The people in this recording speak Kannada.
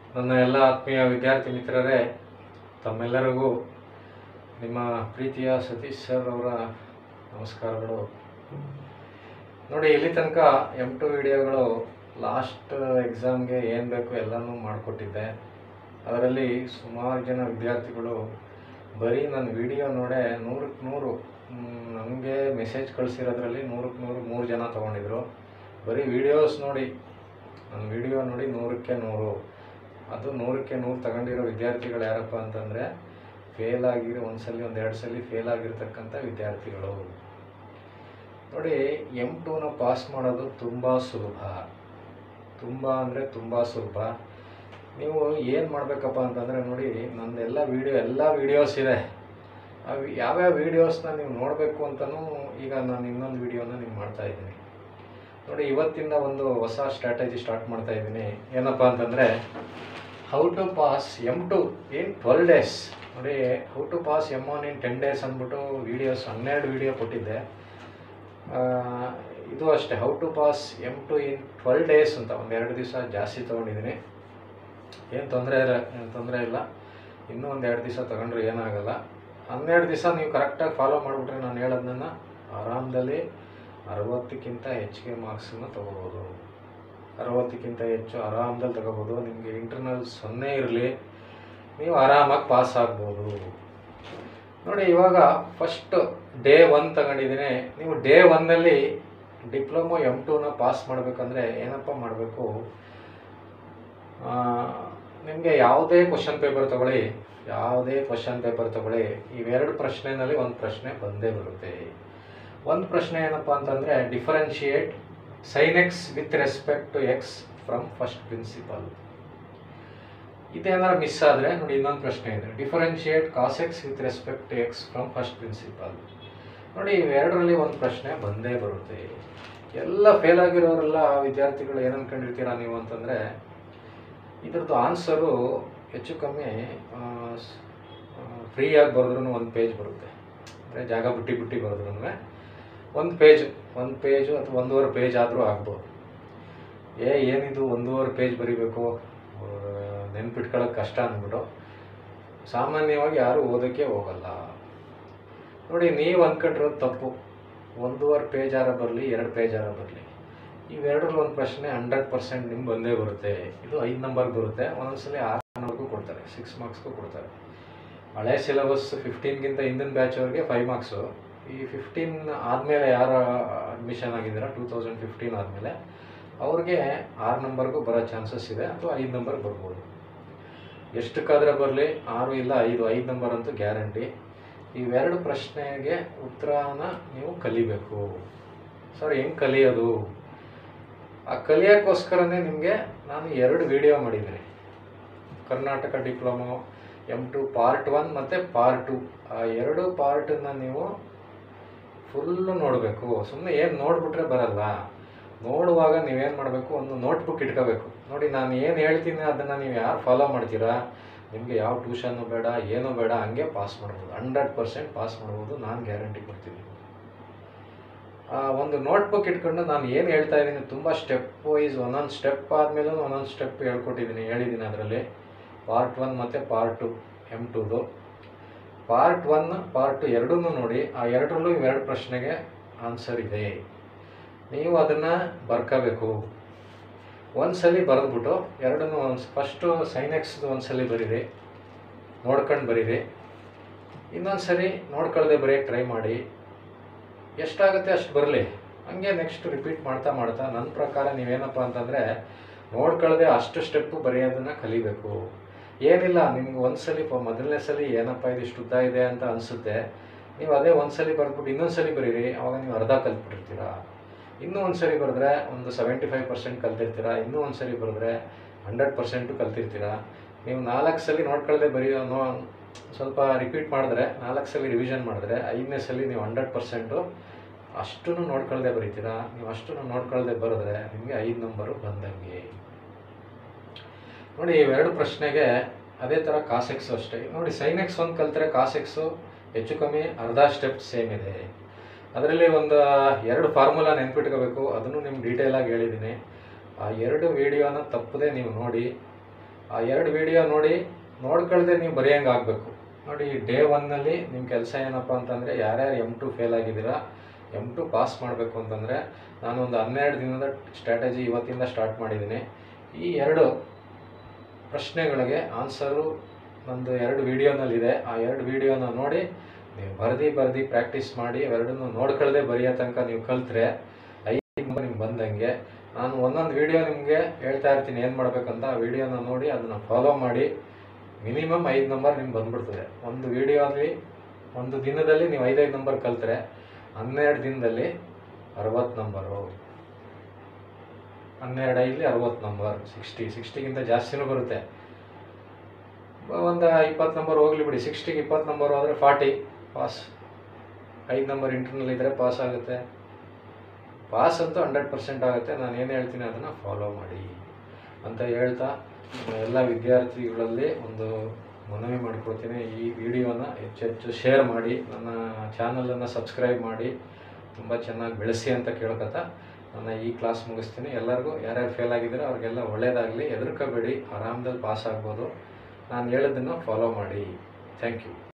ನನ್ನ ಎಲ್ಲ ಆತ್ಮೀಯ ವಿದ್ಯಾರ್ಥಿ ಮಿತ್ರರೇ ತಮ್ಮೆಲ್ಲರಿಗೂ ನಿಮ್ಮ ಪ್ರೀತಿಯ ಸತೀಶ್ ಸರ್ ಅವರ ನಮಸ್ಕಾರಗಳು ನೋಡಿ ಇಲ್ಲಿ ತನಕ ಎಮ್ ಟು ವಿಡಿಯೋಗಳು ಲಾಸ್ಟ್ ಎಕ್ಸಾಮ್ಗೆ ಏನು ಬೇಕು ಎಲ್ಲನೂ ಮಾಡಿಕೊಟ್ಟಿದ್ದೆ ಅದರಲ್ಲಿ ಸುಮಾರು ಜನ ವಿದ್ಯಾರ್ಥಿಗಳು ಬರೀ ನನ್ನ ವಿಡಿಯೋ ನೋಡೇ ನೂರಕ್ಕೆ ನೂರು ನಮಗೆ ಮೆಸೇಜ್ ಕಳಿಸಿರೋದ್ರಲ್ಲಿ ನೂರಕ್ಕೆ ನೂರು ಮೂರು ಜನ ತೊಗೊಂಡಿದ್ರು ಬರೀ ವಿಡಿಯೋಸ್ ನೋಡಿ ನನ್ನ ವಿಡಿಯೋ ನೋಡಿ ನೂರಕ್ಕೆ ನೂರು ಅದು ನೂರಕ್ಕೆ ನೂರು ತಗೊಂಡಿರೋ ವಿದ್ಯಾರ್ಥಿಗಳು ಯಾರಪ್ಪ ಅಂತಂದರೆ ಫೇಲ್ ಆಗಿರೋ ಒಂದ್ಸಲಿ ಒಂದು ಎರಡು ಸಲ ಫೇಲ್ ಆಗಿರ್ತಕ್ಕಂಥ ವಿದ್ಯಾರ್ಥಿಗಳು ನೋಡಿ ಎಮ್ ಟೂನ ಪಾಸ್ ಮಾಡೋದು ತುಂಬ ಸುಲಭ ತುಂಬ ಅಂದರೆ ತುಂಬ ಸುಲಭ ನೀವು ಏನು ಮಾಡಬೇಕಪ್ಪ ಅಂತಂದರೆ ನೋಡಿ ನಂದೆಲ್ಲ ವೀಡಿಯೋ ಎಲ್ಲ ವೀಡಿಯೋಸ್ ಇದೆ ಅವು ಯಾವ್ಯಾವ ವೀಡಿಯೋಸ್ನ ನೀವು ನೋಡಬೇಕು ಅಂತಲೂ ಈಗ ನಾನು ಇನ್ನೊಂದು ವೀಡಿಯೋನ ನೀವು ಮಾಡ್ತಾ ಇದ್ದೀನಿ ನೋಡಿ ಇವತ್ತಿಂದ ಒಂದು ಹೊಸ ಸ್ಟ್ರಾಟಜಿ ಸ್ಟಾರ್ಟ್ ಮಾಡ್ತಾ ಇದ್ದೀನಿ ಏನಪ್ಪ ಅಂತಂದರೆ how to pass M two in twelve days ನೋಡಿ how to pass M one in ten days ಅಂದ್ಬಿಟ್ಟು ವೀಡಿಯೋಸ್ ಹನ್ನೆರಡು ವೀಡಿಯೋ ಕೊಟ್ಟಿದ್ದೆ ಆ, ಇದು ಅಷ್ಟೇ how to pass M two in twelve days ಅಂತ ಒಂದು ಎರಡು ದಿವಸ ಜಾಸ್ತಿ ತೊಗೊಂಡಿದ್ದೀನಿ ಏನು ತೊಂದರೆ ಇಲ್ಲ ಏನು ತೊಂದರೆ ಇಲ್ಲ ಇನ್ನೂ ಒಂದು ಎರಡು ದಿವಸ ತೊಗೊಂಡ್ರೆ ಏನಾಗಲ್ಲ ಹನ್ನೆರಡು ದಿವಸ ನೀವು ಕರೆಕ್ಟಾಗಿ ಫಾಲೋ ಮಾಡಿಬಿಟ್ರೆ ನಾನು ಹೇಳೋದನ್ನ ಆರಾಮದಲ್ಲಿ ಅರವತ್ತಕ್ಕಿಂತ ಹೆಚ್ಚಿಗೆ ಮಾರ್ಕ್ಸನ್ನು ತೊಗೋಬೋದು ಅರವತ್ತಕ್ಕಿಂತ ಹೆಚ್ಚು ಆರಾಮದಲ್ಲಿ ತಗೋಬೋದು ನಿಮಗೆ ಇಂಟರ್ನಲ್ ಸೊನ್ನೆ ಇರಲಿ ನೀವು ಆರಾಮಾಗಿ ಪಾಸ್ ಆಗ್ಬೋದು ನೋಡಿ ಇವಾಗ ಫಸ್ಟ್ ಡೇ ಒನ್ ತಗೊಂಡಿದ್ದೀನಿ ನೀವು ಡೇ ಒನ್ನಲ್ಲಿ ಡಿಪ್ಲೊಮೊ ಎಮ್ ಟೂನ ಪಾಸ್ ಮಾಡಬೇಕಂದ್ರೆ ಏನಪ್ಪ ಮಾಡಬೇಕು ನಿಮಗೆ ಯಾವುದೇ ಕ್ವಶನ್ ಪೇಪರ್ ತಗೊಳ್ಳಿ ಯಾವುದೇ ಕ್ವಶನ್ ಪೇಪರ್ ತಗೊಳ್ಳಿ ಇವೆರಡು ಪ್ರಶ್ನೆನಲ್ಲಿ ಒಂದು ಪ್ರಶ್ನೆ ಬಂದೇ ಬರುತ್ತೆ ಒಂದು ಪ್ರಶ್ನೆ ಏನಪ್ಪ ಅಂತಂದರೆ differentiate sine X with respect to X from first principle ಇದೇನಾದ್ರು ಮಿಸ್ ಆದರೆ ನೋಡಿ ಇನ್ನೊಂದು ಪ್ರಶ್ನೆ ಇದೆ differentiate cos X with respect to X from first principle ನೋಡಿ ಇವೆರಡರಲ್ಲಿ ಒಂದು ಪ್ರಶ್ನೆ ಬಂದೇ ಬರುತ್ತೆ ಎಲ್ಲ ಫೇಲ್ ಆಗಿರೋರೆಲ್ಲ ವಿದ್ಯಾರ್ಥಿಗಳು ಏನು ಅನ್ಕೊಂಡಿರ್ತೀರಾ ನೀವು ಅಂತಂದರೆ ಇದ್ರದ್ದು ಆನ್ಸರು ಹೆಚ್ಚು ಕಮ್ಮಿ ಫ್ರೀಯಾಗಿ ಬರೆದ್ರೂ ಒಂದು ಪೇಜ್ ಬರುತ್ತೆ ಅಂದರೆ ಜಾಗ ಬಿಟ್ಟು ಬಿಟ್ಟು ಬರೆದ್ರೂ ಒಂದು ಪೇಜ್ ಒಂದು ಪೇಜು ಅಥವಾ ಒಂದೂವರೆ ಪೇಜ್ ಆದರೂ ಆಗ್ಬೋದು ಏ ಏನಿದು ಒಂದೂವರೆ ಪೇಜ್ ಬರಿಬೇಕು ನೆನ್ಪಿಟ್ಕೊಳ್ಳೋಕೆ ಕಷ್ಟ ಅಂದ್ಬಿಟ್ಟು ಸಾಮಾನ್ಯವಾಗಿ ಯಾರೂ ಓದೋಕ್ಕೆ ಹೋಗಲ್ಲ ನೋಡಿ ನೀವು ಅಂದ್ಕೊಂಡಿರೋದು ತಪ್ಪು ಒಂದೂವರೆ ಪೇಜ್ ಆರ ಬರಲಿ ಎರಡು ಪೇಜ್ ಆರ ಬರಲಿ ಇವೆರಡರಲ್ಲಿ ಒಂದು ಪ್ರಶ್ನೆ ಹಂಡ್ರೆಡ್ ಪರ್ಸೆಂಟ್ ನಿಮ್ಗೆ ಬಂದೇ ಬರುತ್ತೆ ಇದು ಐದು ನಂಬರ್ ಬರುತ್ತೆ ಒಂದೊಂದ್ಸಲಿ ಆರು ನಂಬರ್ಗೂ ಕೊಡ್ತಾರೆ ಸಿಕ್ಸ್ ಮಾರ್ಕ್ಸ್ಗೂ ಕೊಡ್ತಾರೆ ಹಳೆ ಸಿಲೆಬಸ್ ಫಿಫ್ಟೀನ್ಗಿಂತ ಹಿಂದಿನ ಬ್ಯಾಚ್ ಅವ್ರಿಗೆ ಫೈವ್ ಮಾರ್ಕ್ಸು ಈ ಫಿಫ್ಟೀನ್ ಆದಮೇಲೆ ಯಾರು ಅಡ್ಮಿಷನ್ ಆಗಿದ್ದೀರಾ ಟೂ ತೌಸಂಡ್ ಫಿಫ್ಟೀನ್ ಆದಮೇಲೆ ಅವ್ರಿಗೆ ಆರು ನಂಬರ್ಗೂ ಬರೋ ಚಾನ್ಸಸ್ ಇದೆ ಅಥವಾ ಐದು ನಂಬರ್ ಬರ್ಬೋದು ಎಷ್ಟಕ್ಕಾದರೆ ಬರಲಿ ಆರು ಇಲ್ಲ ಐದು ಐದು ನಂಬರ್ ಅಂತೂ ಗ್ಯಾರಂಟಿ ಇವೆರಡು ಪ್ರಶ್ನೆಗೆ ಉತ್ತರನ ನೀವು ಕಲಿಬೇಕು ಸರ್ ಹೆಂಗೆ ಕಲಿಯೋದು ಆ ಕಲಿಯೋಕ್ಕೋಸ್ಕರನೇ ನಿಮಗೆ ನಾನು ಎರಡು ವಿಡಿಯೋ ಮಾಡಿದ್ದೀನಿ Karnataka diploma M two part one ಮತ್ತು ಪಾರ್ಟ್ ಟು ಆ ಎರಡು ಪಾರ್ಟನ್ನು ನೀವು ಫುಲ್ಲು ನೋಡಬೇಕು ಸುಮ್ಮನೆ ಏನು ನೋಡಿಬಿಟ್ರೆ ಬರಲ್ಲ ನೋಡುವಾಗ ನೀವೇನು ಮಾಡಬೇಕು ಒಂದು ನೋಟ್ಬುಕ್ ಇಟ್ಕೋಬೇಕು ನೋಡಿ ನಾನು ಏನು ಹೇಳ್ತೀನಿ ಅದನ್ನು ನೀವು ಯಾರು ಫಾಲೋ ಮಾಡ್ತೀರಾ ನಿಮಗೆ ಯಾವ ಟ್ಯೂಷನ್ನು ಬೇಡ ಏನೂ ಬೇಡ ಹಂಗೆ ಪಾಸ್ ಮಾಡ್ಬೋದು ಹಂಡ್ರೆಡ್ ಪರ್ಸೆಂಟ್ ಪಾಸ್ ಮಾಡ್ಬೋದು ನಾನು ಗ್ಯಾರಂಟಿ ಕೊಡ್ತೀನಿ ಆ ಒಂದು ನೋಟ್ಬುಕ್ ಇಟ್ಕೊಂಡು ನಾನು ಏನು ಹೇಳ್ತಾ ಇದ್ದೀನಿ ತುಂಬ ಸ್ಟೆಪ್ ವೈಸ್ ಒಂದೊಂದು ಸ್ಟೆಪ್ ಆದಮೇಲೂ ಒಂದೊಂದು ಸ್ಟೆಪ್ ಹೇಳ್ಕೊಟ್ಟಿದ್ದೀನಿ ಹೇಳಿದ್ದೀನಿ ಅದರಲ್ಲಿ ಪಾರ್ಟ್ ಒನ್ ಮತ್ತು ಪಾರ್ಟ್ ಟು ಎಮ್ ಟುದು ಪಾರ್ಟ್ ಒನ್ ಪಾರ್ಟ್ ಟು ಎರಡೂ ನೋಡಿ ಆ ಎರಡರಲ್ಲೂ ಇವೆರಡು ಪ್ರಶ್ನೆಗೆ ಆನ್ಸರ್ ಇದೆ ನೀವು ಅದನ್ನು ಬರ್ಕೋಬೇಕು ಒಂದ್ಸಲಿ ಬರೆದ್ಬಿಟ್ಟು ಎರಡನ್ನೂ ಒಂದು ಫಸ್ಟು ಸೈನೆಕ್ಸ್ದು ಒಂದ್ಸಲಿ ಬರೀರಿ ನೋಡ್ಕೊಂಡು ಬರೀರಿ ಇನ್ನೊಂದು ಸರಿ ನೋಡ್ಕೊಳ್ದೆ ಬರೆಯೋಕ್ಕೆ ಟ್ರೈ ಮಾಡಿ ಎಷ್ಟಾಗುತ್ತೆ ಅಷ್ಟು ಬರಲಿ ಹಂಗೆ ನೆಕ್ಸ್ಟ್ ರಿಪೀಟ್ ಮಾಡ್ತಾ ಮಾಡ್ತಾ ನನ್ನ ಪ್ರಕಾರ ನೀವೇನಪ್ಪ ಅಂತಂದರೆ ನೋಡ್ಕೊಳ್ದೆ ಅಷ್ಟು ಸ್ಟೆಪ್ಪು ಬರೆಯೋದನ್ನು ಕಲಿಬೇಕು ಏನಿಲ್ಲ ನಿಮ್ಗೆ ಒಂದ್ಸಲಿ ಪ ಮೊದಲನೇ ಸಲ ಏನಪ್ಪ ಇದು ಇಷ್ಟು ಉದ್ದ ಇದೆ ಅಂತ ಅನಿಸುತ್ತೆ ನೀವು ಅದೇ ಒಂದ್ಸಲಿ ಬರ್ಬಿಟ್ಟು ಇನ್ನೊಂದು ಸಲ ಬರೀರಿ ಅವಾಗ ನೀವು ಅರ್ಧ ಕಲ್ತ್ಬಿಟ್ಟಿರ್ತೀರಾ ಇನ್ನೂ ಒಂದು ಸರಿ ಬರೆದ್ರೆ ಒಂದು ಸೆವೆಂಟಿ ಫೈವ್ ಪರ್ಸೆಂಟ್ ಕಲ್ತಿರ್ತೀರಾ ಇನ್ನೂ ಒಂದು ಸರಿ ಬರೆದ್ರೆ ಹಂಡ್ರೆಡ್ ಪರ್ಸೆಂಟು ಕಲ್ತಿರ್ತೀರಾ ನೀವು ನಾಲ್ಕು ಸಲ ನೋಡ್ಕೊಳ್ದೆ ಬರೆಯೋ ನೋ ಸ್ವಲ್ಪ ರಿಪೀಟ್ ಮಾಡಿದ್ರೆ ನಾಲ್ಕು ಸಲ ರಿವಿಷನ್ ಮಾಡಿದ್ರೆ ಐದನೇ ಸಲ ನೀವು ಹಂಡ್ರೆಡ್ ಪರ್ಸೆಂಟು ಅಷ್ಟೂ ನೋಡ್ಕೊಳ್ದೆ ಬರೀತೀರಾ ನೀವು ಅಷ್ಟೂ ನೋಡ್ಕೊಳ್ದೆ ಬರೆದ್ರೆ ನಿಮಗೆ ಐದು ನಂಬರು ಬಂದಂಗೆ ನೋಡಿ ಇವೆರಡು ಪ್ರಶ್ನೆಗೆ ಅದೇ ಥರ ಕಾಸೆಕ್ಸು ಅಷ್ಟೇ ನೋಡಿ ಸೈನೆಕ್ಸ್ ಒಂದು ಕಲ್ತ್ರೆ ಕಾಸೆಕ್ಸು ಹೆಚ್ಚು ಕಮ್ಮಿ ಅರ್ಧ ಸ್ಟೆಪ್ ಸೇಮ್ ಇದೆ ಅದರಲ್ಲಿ ಒಂದು ಎರಡು ಫಾರ್ಮುಲಾ ನೆನ್ಪಿಟ್ಕೋಬೇಕು ಅದನ್ನು ನಿಮ್ಗೆ ಡೀಟೇಲಾಗಿ ಹೇಳಿದ್ದೀನಿ ಆ ಎರಡು ವಿಡಿಯೋನ ತಪ್ಪದೆ ನೀವು ನೋಡಿ ಆ ಎರಡು ವಿಡಿಯೋ ನೋಡಿ ನೋಡ್ಕೊಳ್ದೆ ನೀವು ಬರೆಯಂಗೆ ಆಗಬೇಕು ನೋಡಿ ಡೇ ಒನ್ನಲ್ಲಿ ನಿಮ್ಮ ಕೆಲಸ ಏನಪ್ಪ ಅಂತಂದರೆ ಯಾರ್ಯಾರು ಎಮ್ ಟು ಫೇಲ್ ಆಗಿದ್ದೀರಾ ಎಮ್ ಟು ಪಾಸ್ ಮಾಡಬೇಕು ಅಂತಂದರೆ ನಾನೊಂದು ಹನ್ನೆರಡು ದಿನದ ಸ್ಟ್ರಾಟಜಿ ಇವತ್ತಿಂದ ಸ್ಟಾರ್ಟ್ ಮಾಡಿದ್ದೀನಿ ಈ ಎರಡು ಪ್ರಶ್ನೆಗಳಿಗೆ ಆನ್ಸರು ಒಂದು ಎರಡು ವಿಡಿಯೋನಲ್ಲಿದೆ ಆ ಎರಡು ವಿಡಿಯೋನ ನೋಡಿ ನೀವು ಬರ್ದು ಬರ್ದು ಪ್ರಾಕ್ಟೀಸ್ ಮಾಡಿ ಅವೆರಡನ್ನು ನೋಡ್ಕೊಳ್ದೆ ಬರೆಯೋ ತನಕ ನೀವು ಕಲ್ತ್ರೆ ಐದು ನಂಬರ್ ನಿಮ್ಗೆ ಬಂದಂಗೆ ನಾನು ಒಂದೊಂದು ವಿಡಿಯೋ ನಿಮಗೆ ಹೇಳ್ತಾ ಇರ್ತೀನಿ ಏನು ಮಾಡ್ಬೇಕಂತ ಆ ವಿಡಿಯೋನ ನೋಡಿ ಅದನ್ನು ಫಾಲೋ ಮಾಡಿ ಮಿನಿಮಮ್ ಐದು ನಂಬರ್ ನಿಮ್ಗೆ ಬಂದ್ಬಿಡ್ತದೆ ಒಂದು ವಿಡಿಯೋದಲ್ಲಿ ಒಂದು ದಿನದಲ್ಲಿ ನೀವು ಐದೈದು ನಂಬರ್ ಕಲ್ತ್ರೆ ಹನ್ನೆರಡು ದಿನದಲ್ಲಿ ಅರವತ್ತು ನಂಬರು ಹನ್ನೆರಡು ಐದಲಿ ಅರವತ್ತು ನಂಬರ್ ಸಿಕ್ಸ್ಟಿ ಸಿಕ್ಸ್ಟಿಗಿಂತ ಜಾಸ್ತಿನೂ ಬರುತ್ತೆ ಒಂದು ಇಪ್ಪತ್ತು ನಂಬರ್ ಹೋಗ್ಲಿ ಬಿಡಿ ಸಿಕ್ಸ್ಟಿಗೆ ಇಪ್ಪತ್ತು ನಂಬರ್ ಹೋದರೆ ಫಾರ್ಟಿ ಪಾಸ್ ಐದು ನಂಬರ್ ಇಂಟರ್ನಲ್ ಇದ್ದರೆ ಪಾಸ್ ಆಗುತ್ತೆ ಪಾಸ್ ಅಂತೂ ಹಂಡ್ರೆಡ್ ಪರ್ಸೆಂಟ್ ಆಗುತ್ತೆ ನಾನು ಏನು ಹೇಳ್ತೀನಿ ಅದನ್ನು ಫಾಲೋ ಮಾಡಿ ಅಂತ ಹೇಳ್ತಾ ಎಲ್ಲ ವಿದ್ಯಾರ್ಥಿಗಳಲ್ಲಿ ಒಂದು ಮನವಿ ಮಾಡ್ಕೊಳ್ತೀನಿ ಈ ವಿಡಿಯೋನ ಹೆಚ್ಚೆಚ್ಚು ಶೇರ್ ಮಾಡಿ ನನ್ನ ಚಾನಲನ್ನು ಸಬ್ಸ್ಕ್ರೈಬ್ ಮಾಡಿ ತುಂಬ ಚೆನ್ನಾಗಿ ಬೆಳೆಸಿ ಅಂತ ಕೇಳ್ಕೊತಾ ನನ್ನ ಈ ಕ್ಲಾಸ್ ಮುಗಿಸ್ತೀನಿ ಎಲ್ಲರಿಗೂ ಯಾರ್ಯಾರು ಫೇಲ್ ಆಗಿದ್ದೀರೋ ಅವ್ರಿಗೆಲ್ಲ ಒಳ್ಳೇದಾಗಲಿ ಹೆದರ್ಕೋಬೇಡಿ ಆರಾಮದಲ್ಲಿ ಪಾಸ್ ಆಗ್ಬೋದು ನಾನು ಹೇಳೋದನ್ನು ಫಾಲೋ ಮಾಡಿ ಥ್ಯಾಂಕ್ ಯು